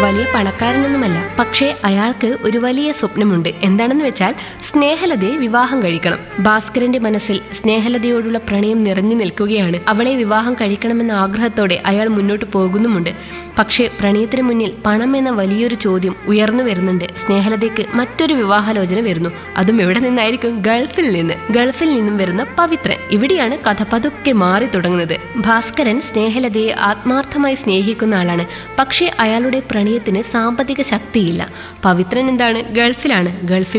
വലിയ പണക്കാരനൊന്നുമല്ല പക്ഷേ അയാൾക്ക് ഒരു വലിയ സ്വപ്നമുണ്ട് എന്താണെന്ന് വെച്ചാൽ സ്നേഹലതയെ വിവാഹം കഴിക്കണം ഭാസ്കരന്റെ മനസ്സിൽ സ്നേഹലതയോടുള്ള പ്രണയം നിറഞ്ഞു നിൽക്കുകയാണ് അവളെ വിവാഹം കഴിക്കണമെന്ന ആഗ്രഹത്തോടെ അയാൾ മുന്നോട്ട് പോകുന്നുമുണ്ട് പക്ഷേ പ്രണയത്തിന് മുന്നിൽ പണം എന്ന വലിയൊരു ചോദ്യം ഉയർന്നു വരുന്നുണ്ട് സ്നേഹലതയ്ക്ക് മറ്റൊരു വിവാഹാലോചന വരുന്നു അതും എവിടെ നിന്നായിരിക്കും ഗൾഫിൽ നിന്ന് ഗൾഫിൽ നിന്നും വരുന്ന പവിത്രൻ ഇവിടെയാണ് കഥ പതുക്കെ മാറി തുടങ്ങുന്നത് ഭാസ്കരൻ സ്നേഹലതയെ ആത്മാർത്ഥമായി സ്നേഹിക്കുന്ന ആളാണ് പക്ഷേ അയാളുടെ പ്രണയത്തിന് സാമ്പത്തിക ശക്തിയില്ല പവിത്രൻ എന്താണ് ഗൾഫിലാണ് ഗൾഫിൽ